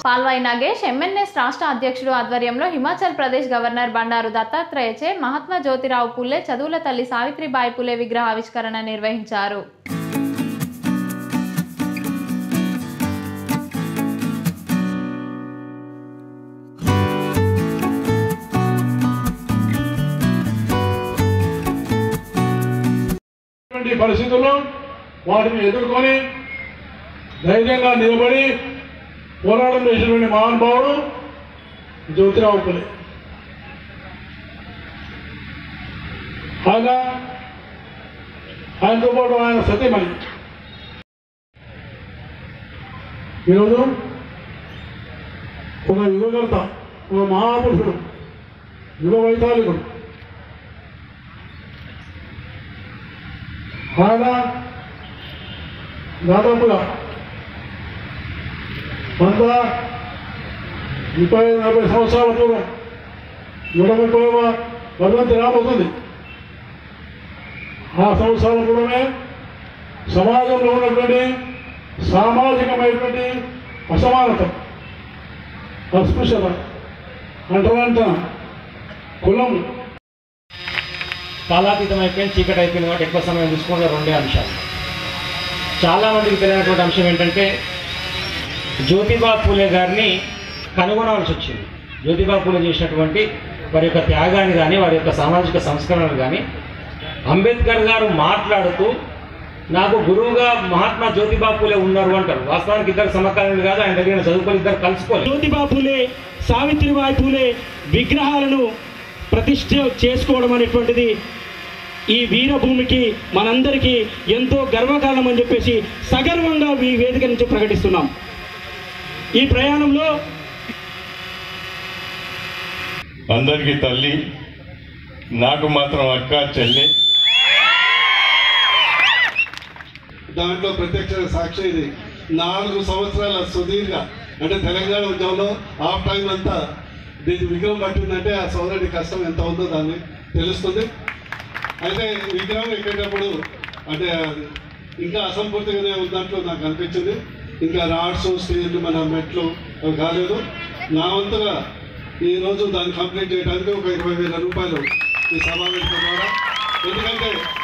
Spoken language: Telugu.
పాల్వాయి నాగేష్ ఎంఎన్ఎస్ రాష్ట్ర అధ్యక్షుడు ఆధ్వర్యంలో హిమాచల్ ప్రదేశ్ గవర్నర్ బండారు దత్తాత్రేయచే మహాత్మా జ్యోతిరావు పుల్లే చదువుల తల్లి సావిత్రిబాయి పులే విగ్రహ ఆవిష్కరణ నిర్వహించారు ఇటువంటి పరిస్థితుల్లో వాటిని ఎదుర్కొని ధైర్యంగా నిలబడి పోరాటం చేసినటువంటి మహానుభావుడు జ్యోతిరావు పులే ఆయన ఆయనతో పాటు ఆయన సతీమణి ఈరోజు ఒక యుగకర్త ఒక మహాపురుషుడు యుగ వైతాళికుడు ఆయన దాదాపుగా వంద ముప్పై నలభై సంవత్సరాల పూర్వం నూట ముప్పై వర్ధంతి రాబోతుంది ఆ సంవత్సరాల పూర్వమే సమాజంలో ఉన్నటువంటి సామాజికమైనటువంటి అసమానత అస్పృశ్యత అంటరాంటన కులం కాలాతీతం అయిపోయింది చీకటి అయిపోయింది కాబట్టి ఎక్కువ సమయం తీసుకుంటే రెండే అంశాలు చాలా మందికి తెలియనటువంటి అంశం ఏంటంటే జ్యోతిబా పూలే గారిని కనుగొనవలసి వచ్చింది జ్యోతిబా పూలే చేసినటువంటి వారి యొక్క త్యాగాన్ని కానీ వారి యొక్క సామాజిక సంస్కరణలు కానీ అంబేద్కర్ గారు మాట్లాడుతూ నాకు గురువుగా మహాత్మా జ్యోతిబా పూలే ఉన్నారు అంటారు వాస్తవానికి ఇద్దరు సమకాలీనులు కాదు ఆయన దగ్గర చదువుకొని ఇద్దరు కలుసుకోలేదు జ్యోతిబా పూలే సావిత్రిబాయి పూలే విగ్రహాలను ప్రతిష్ఠ చేసుకోవడం అనేటువంటిది ఈ వీరభూమికి మనందరికీ ఎంతో గర్వకారణం అని చెప్పేసి సగర్వంగా ఈ వేదిక నుంచి ప్రకటిస్తున్నాం ఈ ప్రయాణంలో అందరికీ తల్లి నాకు మాత్రం అక్క చెల్లి దాంట్లో ప్రత్యక్ష సాక్షి ఇది నాలుగు సంవత్సరాల సుదీర్ఘ అంటే తెలంగాణ ఉద్యమంలో హాఫ్ టైం అంతా దీనికి విగ్రహం పట్టిందంటే ఆ సోదరుడి కష్టం ఎంత ఉందో దాన్ని తెలుస్తుంది అయితే విగ్రహం ఎక్కేటప్పుడు అంటే ఇంకా అసంపూర్తిగానే ఉన్నట్లు నాకు అనిపించింది ఇంకా రాడ్స్ స్టీల్ మన మెట్లు అవి కాలేదు నా వంతుగా ఈ రోజు దాన్ని కంప్లీట్ చేయడానికి ఒక ఇరవై వేల రూపాయలు ఈ సమావేశం ద్వారా ఎందుకంటే